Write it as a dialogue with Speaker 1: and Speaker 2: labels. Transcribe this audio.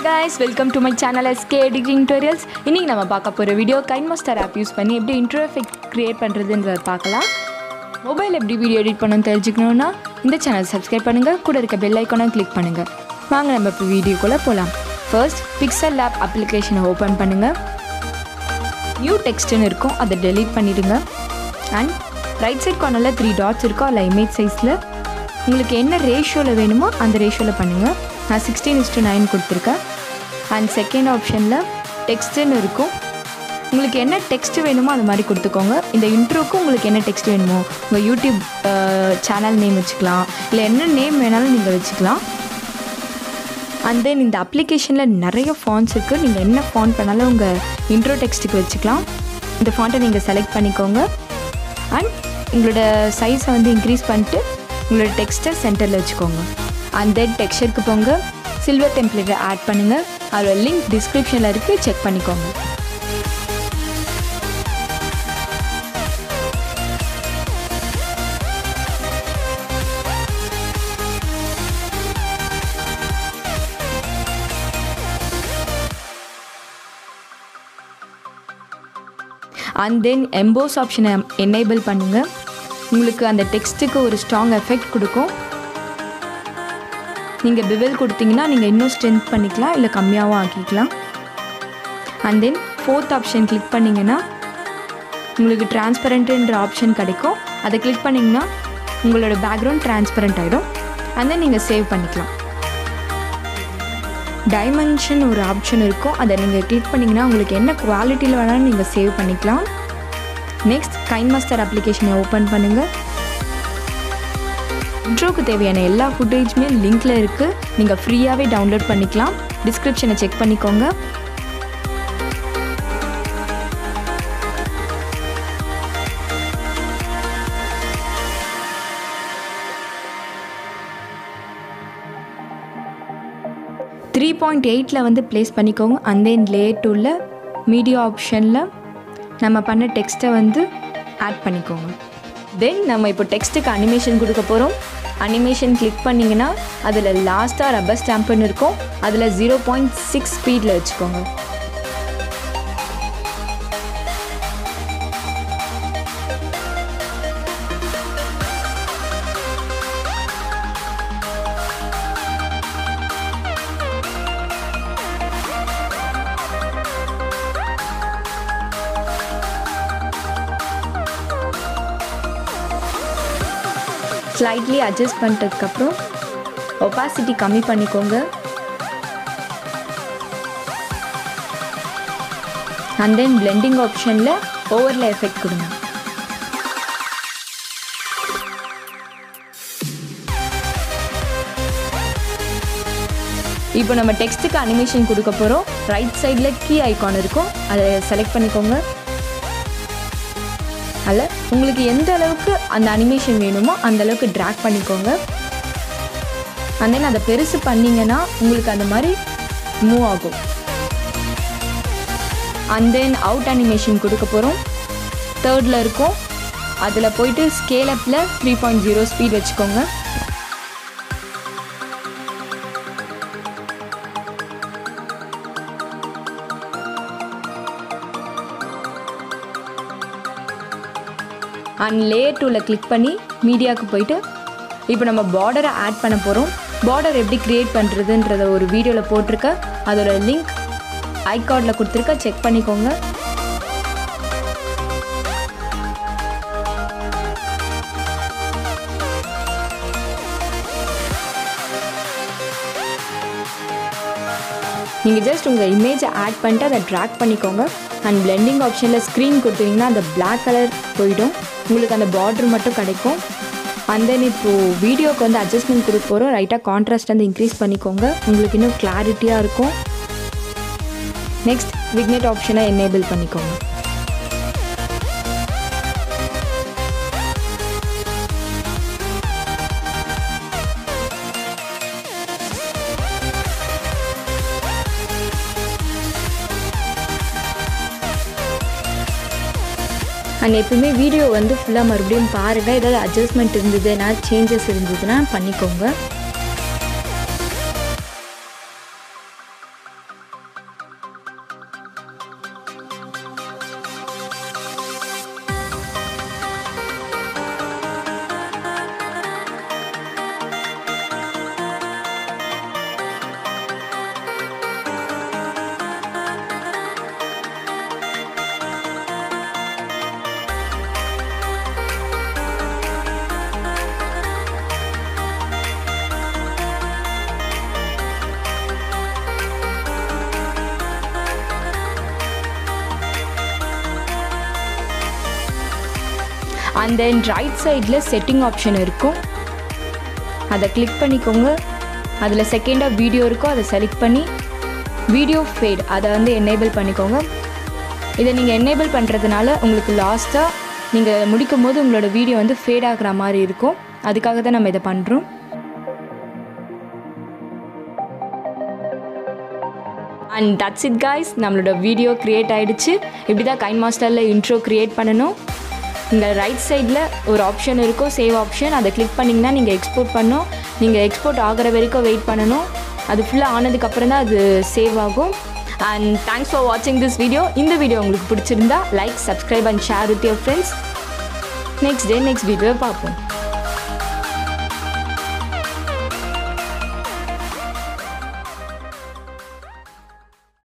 Speaker 1: guys welcome to my channel S எடிட்டிங் tutorials இன்றைக்கி நம்ம பார்க்க போகிற வீடியோ கைன் மாஸ்டர் ஆப் யூஸ் பண்ணி எப்படி இன்ட்ரோ எஃபெக்ட் க்ரியேட் பண்ணுறதுன்றத பார்க்கலாம் மொபைல் எப்படி வீடியோ எடிட் பண்ணணும்னு தெரிஞ்சுக்கணுன்னா இந்த சேனல் சப்ஸ்கிரைப் பண்ணுங்கள் கூட இருக்க பெல் ஐக்கானை கிளிக் பண்ணுங்கள் வாங்க நம்ம இப்போ வீடியோக்குள்ளே போகலாம் ஃபர்ஸ்ட் பிக்சல் லேப் அப்ளிகேஷனை ஓப்பன் பண்ணுங்கள் நியூ டெக்ஸ்ட்னு இருக்கும் அதை delete பண்ணிடுங்க அண்ட் ரைட் சைட் கார்னரில் த்ரீ டாட்ஸ் இருக்கும் அதில் இமேஜ் சைஸில் உங்களுக்கு என்ன ரேஷியோவில் வேணுமோ அந்த ரேஷியோவில் பண்ணுங்கள் நான் சிக்ஸ்டீன் இஸ்டு நைன் கொடுத்துருக்கேன் அண்ட் செகண்ட் ஆப்ஷனில் டெக்ஸ்ட்டுன்னு இருக்கும் உங்களுக்கு என்ன டெக்ஸ்ட் வேணுமோ அது மாதிரி கொடுத்துக்கோங்க இந்த இன்ட்ரோக்கு உங்களுக்கு என்ன டெக்ஸ்ட் வேணுமோ உங்கள் யூடியூப் சேனல் நேம் வச்சுக்கலாம் இல்லை என்ன நேம் வேணாலும் நீங்கள் வச்சுக்கலாம் அண்ட் தென் இந்த அப்ளிகேஷனில் நிறைய ஃபாண்ட்ஸ் இருக்குது நீங்கள் என்ன ஃபாண்ட் பண்ணாலும் உங்கள் இன்ட்ரோ டெக்ஸ்ட்டுக்கு வச்சுக்கலாம் இந்த ஃபாண்ட்டை நீங்கள் செலக்ட் பண்ணிக்கோங்க அண்ட் உங்களோட சைஸை வந்து இன்க்ரீஸ் பண்ணிட்டு உங்களோட டெக்ஸ்ட்டை சென்டரில் வச்சுக்கோங்க அண்ட் தென் டெக்ஸ்டருக்கு போங்க சில்வர் டெம்ப்ளேட்டை ஆட் பண்ணுங்கள் அதோட லிங்க் டிஸ்கிரிப்ஷனில் இருக்குது செக் பண்ணிக்கோங்க அண்ட் தென் எம்போஸ் ஆப்ஷனை எனேபிள் பண்ணுங்கள் உங்களுக்கு அந்த டெக்ஸ்ட்டுக்கு ஒரு ஸ்ட்ராங் எஃபெக்ட் கொடுக்கும் நீங்கள் பிவில் கொடுத்தீங்கன்னா நீங்கள் இன்னும் ஸ்ட்ரென்த் பண்ணிக்கலாம் இல்லை கம்மியாகவும் ஆக்கிக்கலாம் and then fourth option click பண்ணிங்கன்னா உங்களுக்கு டிரான்ஸ்பரண்ட்டுன்ற ஆப்ஷன் கிடைக்கும் அதை கிளிக் பண்ணிங்கன்னா உங்களோட பேக்ரவுண்ட் டிரான்ஸ்பரண்ட் ஆகிடும் அண்ட் தென் நீங்கள் சேவ் பண்ணிக்கலாம் டைமென்ஷன் ஒரு ஆப்ஷன் இருக்கும் அதை நீங்கள் கிளிக் பண்ணிங்கன்னா உங்களுக்கு என்ன குவாலிட்டியில் வேணாலும் நீங்கள் சேவ் பண்ணிக்கலாம் நெக்ஸ்ட் கைன் மாஸ்டர் அப்ளிகேஷனை ஓப்பன் பண்ணுங்கள் இன்ட்ரோக்கு தேவையான எல்லா ஃபுட்டேஜுமே லிங்க்கில் இருக்குது நீங்கள் ஃப்ரீயாகவே டவுன்லோட் பண்ணிக்கலாம் டிஸ்கிரிப்ஷனை செக் பண்ணிக்கோங்க த்ரீ பாயிண்ட் எயிட்டில் வந்து ப்ளேஸ் பண்ணிக்கோங்க அண்ட் தென் லே டூவில் மீடியா ஆப்ஷனில் நம்ம பண்ண டெக்ஸ்ட்டை வந்து ஆட் பண்ணிக்கோங்க தென் நம்ம இப்போ டெக்ஸ்ட்டுக்கு அனிமேஷன் கொடுக்க போகிறோம் அனிமேஷன் கிளிக் பண்ணிங்கன்னா அதில் லாஸ்ட்டாக ரப்பர் ஸ்டாம்புன்னு இருக்கும் அதில் ஜீரோ பாயிண்ட் சிக்ஸ் ஸ்பீடில் வச்சுக்கோங்க ஸ்லைட்லி அட்ஜஸ்ட் பண்ணிட்டதுக்கப்புறம் ஒப்பாசிட்டி கம்மி பண்ணிக்கோங்க அண்ட் தென் பிளெண்டிங் ஆப்ஷனில் ஓவரில் எஃபெக்ட் கொடுங்க இப்போ நம்ம டெக்ஸ்ட்டுக்கு அனிமேஷன் கொடுக்க போகிறோம் ரைட் சைடில் கீ ஐக்கான் இருக்கும் அதை செலக்ட் பண்ணிக்கோங்க அதில் உங்களுக்கு எந்த அளவுக்கு அந்த அனிமேஷன் வேணுமோ அந்த அளவுக்கு ட்ராக் பண்ணிக்கோங்க அண்ட் தென் அதை பெருசு பண்ணிங்கன்னா உங்களுக்கு அந்த மாதிரி மூவ் ஆகும் அண்ட் தென் அவுட் அனிமேஷன் கொடுக்க போகிறோம் தேர்டில் இருக்கும் அதில் போயிட்டு ஸ்கேல் அப்பில் த்ரீ பாயிண்ட் ஜீரோ ஸ்பீட் வச்சுக்கோங்க அண்ட் லே டூவில் கிளிக் பண்ணி மீடியாவுக்கு போயிட்டு இப்போ நம்ம பார்டரை ஆட் பண்ண போகிறோம் பார்டர் எப்படி க்ரியேட் பண்ணுறதுன்றத ஒரு வீடியோவில் போட்டிருக்க அதோட லிங்க் ஐகார்டில் கொடுத்துருக்க செக் பண்ணிக்கோங்க நீங்கள் ஜஸ்ட் உங்கள் இமேஜை ஆட் பண்ணிட்டு அதை ட்ராக் பண்ணிக்கோங்க அண்ட் பிளெண்டிங் ஆப்ஷனில் ஸ்க்ரீன் கொடுத்தீங்கன்னா அந்த பிளாக் கலர் போயிடும் உங்களுக்கு அந்த பார்டர் மட்டும் கிடைக்கும் அண்ட் தென் இப்போது வீடியோக்கு வந்து அட்ஜஸ்ட்மெண்ட் கொடுக்க போகிறோம் ரைட்டாக கான்ட்ராஸ்ட் வந்து இன்க்ரீஸ் பண்ணிக்கோங்க உங்களுக்கு இன்னும் கிளாரிட்டியாக இருக்கும் நெக்ஸ்ட் விக்னெட் ஆப்ஷனை எனேபிள் பண்ணிக்கோங்க அண்ட் எப்பவுமே வீடியோ வந்து ஃபுல்லாக மறுபடியும் பாருங்கள் ஏதாவது அட்ஜஸ்ட்மெண்ட் இருந்ததுன்னா சேஞ்சஸ் இருந்ததுன்னா பண்ணிக்கோங்க அண்ட் தென் ரைட் சைடில் செட்டிங் ஆப்ஷன் இருக்கும் அதை கிளிக் பண்ணிக்கோங்க அதில் செகண்டாக வீடியோ இருக்கோ அதை செலக்ட் பண்ணி வீடியோ ஃபேட் அதை வந்து என்னேபிள் பண்ணிக்கோங்க இதை நீங்கள் என்னேபிள் பண்ணுறதுனால உங்களுக்கு லாஸ்ட்டாக நீங்கள் முடிக்கும் போது உங்களோட வீடியோ வந்து ஃபேட் ஆகுற மாதிரி இருக்கும் அதுக்காக தான் நம்ம இதை பண்ணுறோம் அண்ட் தட்ஸ் இட் காய்ஸ் நம்மளோட வீடியோ க்ரியேட் ஆகிடுச்சு இப்படி தான் கைன் மாஸ்டரில் இன்ட்ரோ க்ரியேட் பண்ணணும் இங்கே ரைட் சைடில் ஒரு ஆப்ஷன் இருக்கும் சேவ் ஆப்ஷன் அதை கிளிக் பண்ணிங்கன்னா நீங்கள் எக்ஸ்போர்ட் பண்ணணும் நீங்கள் எக்ஸ்போர்ட் ஆகிற வரைக்கும் வெயிட் பண்ணணும் அது ஃபுல்லாக ஆனதுக்கப்புறம் தான் அது சேவ் ஆகும் அண்ட் தேங்க்ஸ் ஃபார் வாட்சிங் திஸ் வீடியோ இந்த வீடியோ உங்களுக்கு பிடிச்சிருந்தா like subscribe and share with your friends next day next வீடியோவை பார்ப்போம்